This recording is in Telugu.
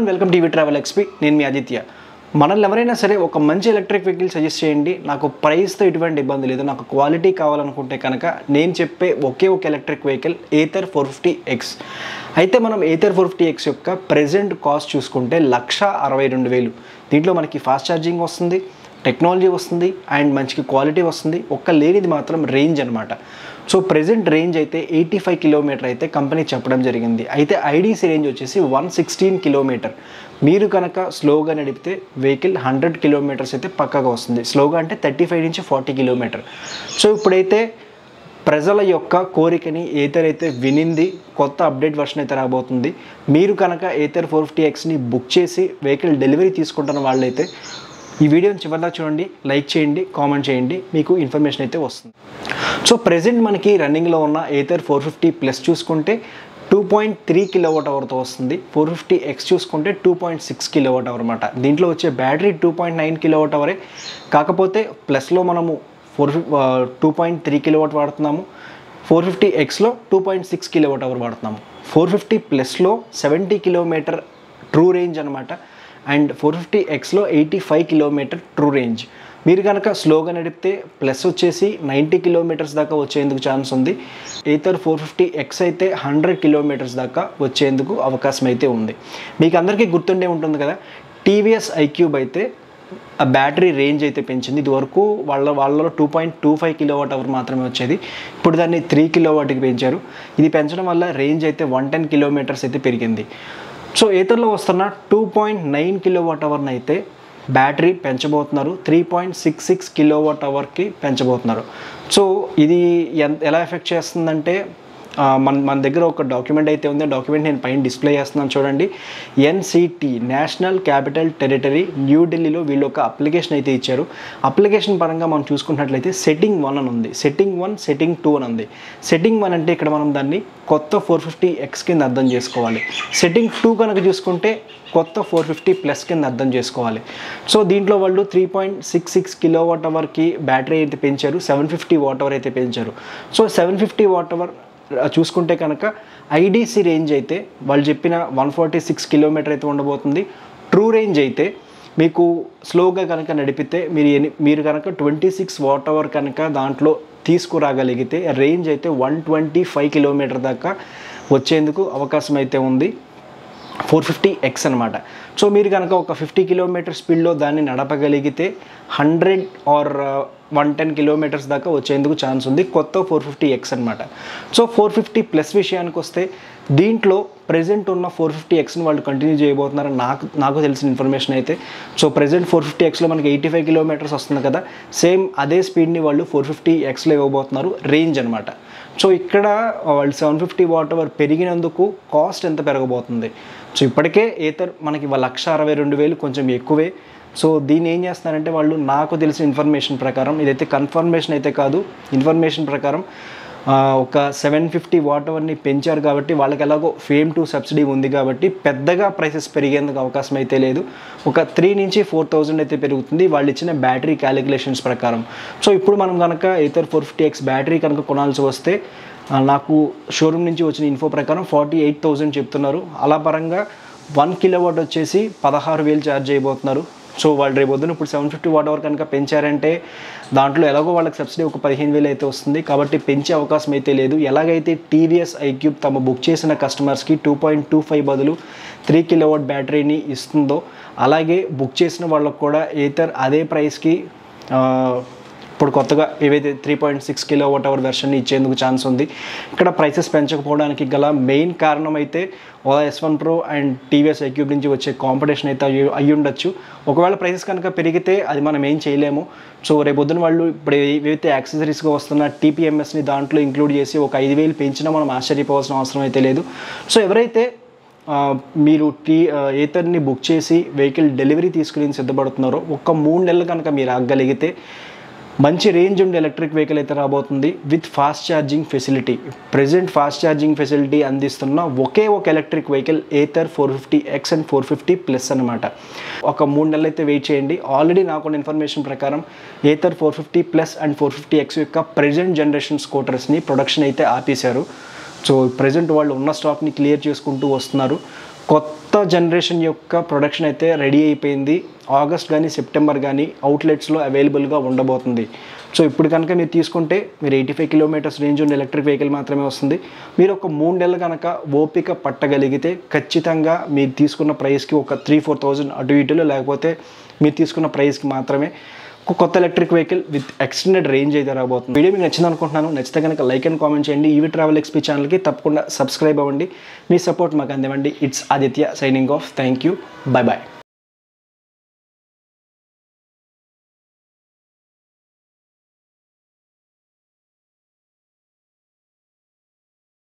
వెల్కమ్ టీవీ ట్రావెల్ ఎక్స్పీ నేను మీ ఆదిత్య మనల్ని ఎవరైనా సరే ఒక మంచి ఎలక్ట్రిక్ వెహికల్ సజెస్ట్ చేయండి నాకు ప్రైస్తో ఎటువంటి ఇబ్బంది లేదు నాకు క్వాలిటీ కావాలనుకుంటే కనుక నేను చెప్పే ఒకే ఒక electric vehicle Ather four fifty X అయితే మనం ఏథర్ ఫోర్ ఫిఫ్టీ ఎక్స్ యొక్క ప్రెజెంట్ కాస్ట్ చూసుకుంటే లక్ష అరవై రెండు వేలు దీంట్లో మనకి ఫాస్ట్ ఛార్జింగ్ వస్తుంది టెక్నాలజీ వస్తుంది అండ్ మంచి క్వాలిటీ వస్తుంది ఒక్క లేనిది మాత్రం రేంజ్ అనమాట సో ప్రెజెంట్ రేంజ్ అయితే ఎయిటీ ఫైవ్ కిలోమీటర్ అయితే కంపెనీ చెప్పడం జరిగింది అయితే ఐడీసీ రేంజ్ వచ్చేసి వన్ సిక్స్టీన్ కిలోమీటర్ మీరు కనుక స్లోగా నడిపితే వెహికల్ హండ్రెడ్ కిలోమీటర్స్ అయితే పక్కగా వస్తుంది స్లోగా అంటే థర్టీ ఫైవ్ నుంచి ఫార్టీ కిలోమీటర్ సో ఇప్పుడైతే ప్రజల యొక్క కోరికని ఏతర్ అయితే వినింది కొత్త అప్డేట్ వర్షన్ అయితే రాబోతుంది మీరు కనుక ఏతర్ ఫోర్ ఫిఫ్టీ ఎక్స్ని బుక్ చేసి వెహికల్ డెలివరీ తీసుకుంటున్న వాళ్ళైతే ఈ వీడియోని చివరిదా చూడండి లైక్ చేయండి కామెంట్ చేయండి మీకు ఇన్ఫర్మేషన్ అయితే వస్తుంది సో ప్రెజెంట్ మనకి రన్నింగ్లో ఉన్న ఏతర్ ఫోర్ ఫిఫ్టీ ప్లస్ చూసుకుంటే టూ పాయింట్ త్రీ కిలోవాట్ అవర్తో వస్తుంది ఫోర్ ఫిఫ్టీ ఎక్స్ చూసుకుంటే two point six kilowatt hour అనమాట దీంట్లో వచ్చే battery two point nine kilowatt అవరే కాకపోతే ప్లస్లో మనము four fifty two point three kilowatt వాడుతున్నాము ఫోర్ ఫిఫ్టీ ఎక్స్లో two point six kilowatt hour వాడుతున్నాము ఫోర్ ఫిఫ్టీ ప్లస్లో సెవెంటీ కిలోమీటర్ ట్రూ రేంజ్ అనమాట అండ్ ఫోర్ ఫిఫ్టీ ఎక్స్లో eighty five kilometer true range మీరు కనుక స్లోగా నడిపితే ప్లస్ వచ్చేసి నైంటీ కిలోమీటర్స్ దాకా వచ్చేందుకు ఛాన్స్ ఉంది ఏతర్ ఫోర్ ఫిఫ్టీ ఎక్స్ అయితే హండ్రెడ్ కిలోమీటర్స్ దాకా వచ్చేందుకు అవకాశం అయితే ఉంది మీకు అందరికీ గుర్తుండే ఉంటుంది కదా టీవీఎస్ ఐక్యూబ్ అయితే ఆ బ్యాటరీ రేంజ్ అయితే పెంచింది ఇదివరకు వాళ్ళ వాళ్ళలో two point two five kilowatt hour మాత్రమే వచ్చేది ఇప్పుడు దాన్ని త్రీ కిలోవాట్కి పెంచారు ఇది పెంచడం వల్ల రేంజ్ అయితే వన్ టెన్ కిలోమీటర్స్ అయితే పెరిగింది సో ఏతర్లో వస్తున్న టూ పాయింట్ నైన్ కిలోవాట్ అవర్ని అయితే బ్యాటరీ పెంచబోతున్నారు three point six six kilowatt అవర్కి పెంచబోతున్నారు సో ఇది ఎంత ఎలా ఎఫెక్ట్ చేస్తుందంటే ఆ, మన మన దగ్గర ఒక డాక్యుమెంట్ అయితే ఉంది ఆ డాక్యుమెంట్ నేను పైన డిస్ప్లే చేస్తున్నాను చూడండి ఎన్సిటి నేషనల్ క్యాపిటల్ టెరిటరీ న్యూఢిల్లీలో వీళ్ళు ఒక అప్లికేషన్ అయితే ఇచ్చారు అప్లికేషన్ పరంగా మనం చూసుకున్నట్లయితే సెట్టింగ్ వన్ అని ఉంది సెట్టింగ్ వన్ సెట్టింగ్ టూ అని ఉంది సెట్టింగ్ వన్ అంటే ఇక్కడ మనం దాన్ని కొత్త ఫోర్ ఫిఫ్టీ ఎక్స్ కింద అర్థం చేసుకోవాలి సెట్టింగ్ టూ కనుక చూసుకుంటే కొత్త ఫోర్ ఫిఫ్టీ ప్లస్ కింద అర్థం చేసుకోవాలి సో దీంట్లో వాళ్ళు three point six six kilo watt అవర్కి బ్యాటరీ అయితే పెంచారు సెవెన్ ఫిఫ్టీ వాట్ అవర్ అయితే పెంచారు so seven fifty watt hour చూసుకుంటే కనుక ఐడీసీ రేంజ్ అయితే వాళ్ళు చెప్పిన వన్ ఫార్టీ సిక్స్ కిలోమీటర్ అయితే ఉండబోతుంది ట్రూ రేంజ్ అయితే మీకు స్లోగా కనుక నడిపితే మీరు ఎన్ని మీరు కనుక ట్వంటీ సిక్స్ వాట్ అవర్ కనుక దాంట్లో తీసుకురాగలిగితే రేంజ్ అయితే వన్ ట్వంటీ ఫైవ్ కిలోమీటర్ దాకా వచ్చేందుకు అవకాశం అయితే ఉంది ఫోర్ ఫిఫ్టీ ఎక్స్ అనమాట సో మీరు కనుక ఒక ఫిఫ్టీ కిలోమీటర్ స్పీడ్లో దాన్ని నడపగలిగితే hundred or one ten kilometers దాకా వచ్చేందుకు ఛాన్స్ ఉంది కొత్త ఫోర్ ఫిఫ్టీ ఎక్స్ అనమాట సో ఫోర్ ఫిఫ్టీ ప్లస్ విషయానికి వస్తే దీంట్లో ప్రజెంట్ ఉన్న ఫోర్ ఫిఫ్టీ ఎక్స్ని వాళ్ళు కంటిన్యూ చేయబోతున్నారని నాకు నాకు తెలిసిన ఇన్ఫర్మేషన్ అయితే సో ప్రజెంట్ ఫోర్ ఫిఫ్టీ ఎక్స్లో మనకి ఎయిటీ ఫైవ్ కిలోమీటర్స్ వస్తుంది కదా సేమ్ అదే స్పీడ్ని వాళ్ళు ఫోర్ ఫిఫ్టీ ఎక్స్లో ఇవ్వబోతున్నారు రేంజ్ అనమాట సో ఇక్కడ వాళ్ళు సెవెన్ ఫిఫ్టీ వాట్ అవర్ పెరిగినందుకు కాస్ట్ ఎంత పెరగబోతుంది సో ఇప్పటికే ఏతర్ మనకి వాళ్ళ లక్ష అరవై రెండు వేలు కొంచెం ఎక్కువే సో దీన్ని ఏం చేస్తున్నారంటే వాళ్ళు నాకు తెలిసిన ఇన్ఫర్మేషన్ ప్రకారం ఇదైతే కన్ఫర్మేషన్ అయితే కాదు ఇన్ఫర్మేషన్ ప్రకారం ఆ, ఒక సెవెన్ ఫిఫ్టీ వాట్ అవర్ని పెంచారు కాబట్టి వాళ్ళకి ఎలాగో ఫేమ్ టు సబ్సిడీ ఉంది కాబట్టి పెద్దగా ప్రైసెస్ పెరిగేందుకు అవకాశం అయితే లేదు ఒక త్రీ నుంచి ఫోర్ థౌజండ్ అయితే పెరుగుతుంది వాళ్ళు ఇచ్చిన బ్యాటరీ క్యాలిక్యులేషన్స్ ప్రకారం సో ఇప్పుడు మనం కనుక Ather four fifty X battery కనుక కొనాల్సి వస్తే ఆ, నాకు షోరూమ్ నుంచి వచ్చిన ఇన్ఫో ప్రకారం ఫార్టీ ఎయిట్ థౌజండ్ చెప్తున్నారు అలా పరంగా వన్ కిలోవాట్ వచ్చేసి పదహారు వేలు ఛార్జ్ చేయబోతున్నారు సో వాళ్ళు రేపు పొద్దున ఇప్పుడు సెవెన్ ఫిఫ్టీ వాట్ అవర్ కనుక పెంచారంటే దాంట్లో ఎలాగో వాళ్ళకి సబ్సిడీ ఒక పదిహేను వేలు అయితే వస్తుంది కాబట్టి పెంచే అవకాశం అయితే లేదు ఎలాగైతే టీవీఎస్ ఐక్యూబ్ తమ బుక్ చేసిన కస్టమర్స్కి టూ పాయింట్ టూ ఫైవ్ బదులు త్రీ కిలోవాట్ బ్యాటరీని ఇస్తుందో అలాగే బుక్ చేసిన వాళ్ళకు కూడా ఏతర్ అదే ప్రైస్కి ఇప్పుడు కొత్తగా ఏవైతే three point six kilo watt hour version ఇచ్చేందుకు ఛాన్స్ ఉంది ఇక్కడ ప్రైసెస్ పెంచకపోవడానికి గల మెయిన్ కారణం అయితే Ola S one pro and TVS iQube నుంచి వచ్చే కాంపిటీషన్ అయితే అయ్యి అయ్యి ఉండొచ్చు ఒకవేళ ప్రైసెస్ కనుక పెరిగితే అది మనం ఏం చేయలేము సో రేపు పొద్దున వాళ్ళు ఇప్పుడు ఏవైతే యాక్సెసరీస్గా వస్తున్న టీపీఎంఎస్ని దాంట్లో ఇంక్లూడ్ చేసి ఒక ఐదు వేలు పెంచినా మనం ఆశ్చర్యపోవాల్సిన అవసరం అయితే లేదు సో ఎవరైతే ఆ, మీరు టీ ఏతర్ని బుక్ చేసి వెహికల్ డెలివరీ తీసుకుని సిద్ధపడుతున్నారో ఒక మూడు నెలలు కనుక మీరు ఆగగలిగితే మంచి రేంజ్ ఉండే ఎలక్ట్రిక్ వెహికల్ అయితే రాబోతుంది with fast charging facility present fast charging facility అందిస్తున్న ఒకే ఒక electric vehicle Ather four fifty X and four fifty plus అనమాట ఒక మూడు నెలలు అయితే వెయిట్ చేయండి ఆల్రెడీ నాకు ఇన్ఫర్మేషన్ ప్రకారం Ather four fifty plus and four fifty X యొక్క ప్రెజెంట్ జనరేషన్ స్కూటర్స్ని ప్రొడక్షన్ అయితే ఆపేశారు సో ప్రజెంట్ వాళ్ళు ఉన్న స్టాక్ని క్లియర్ చేసుకుంటూ వస్తున్నారు కొత్త కొత్త జనరేషన్ యొక్క ప్రొడక్షన్ అయితే రెడీ అయిపోయింది ఆగస్ట్ కానీ సెప్టెంబర్ కానీ అవుట్లెట్స్లో అవైలబుల్గా ఉండబోతుంది సో ఇప్పుడు కనుక మీరు తీసుకుంటే మీరు ఎయిటీ ఫైవ్ కిలోమీటర్స్ రేంజ్ ఉన్న ఎలక్ట్రిక్ వెహికల్ మాత్రమే వస్తుంది మీరు ఒక మూడు నెలలు కనుక ఓపిక పట్టగలిగితే ఖచ్చితంగా మీరు తీసుకున్న ప్రైస్కి ఒక త్రీ ఫోర్ థౌజండ్ అటు ఇటులో లేకపోతే మీరు తీసుకున్న ప్రైస్కి మాత్రమే ఒక కొత్త electric vehicle with extended range అయితే రాబోతుంది వీడియో మీకు నచ్చింది అనుకుంటున్నాను నచ్చితే కనుక లైక్ అండ్ కామెంట్ చేయండి ఈవీ ట్రావెల్ ఎక్స్పీ ఛానల్కి తప్పకుండా సబ్స్క్రైబ్ అవ్వండి మీ సపోర్ట్ మాకు అందివ్వండి it's Aditya signing off thank you bye bye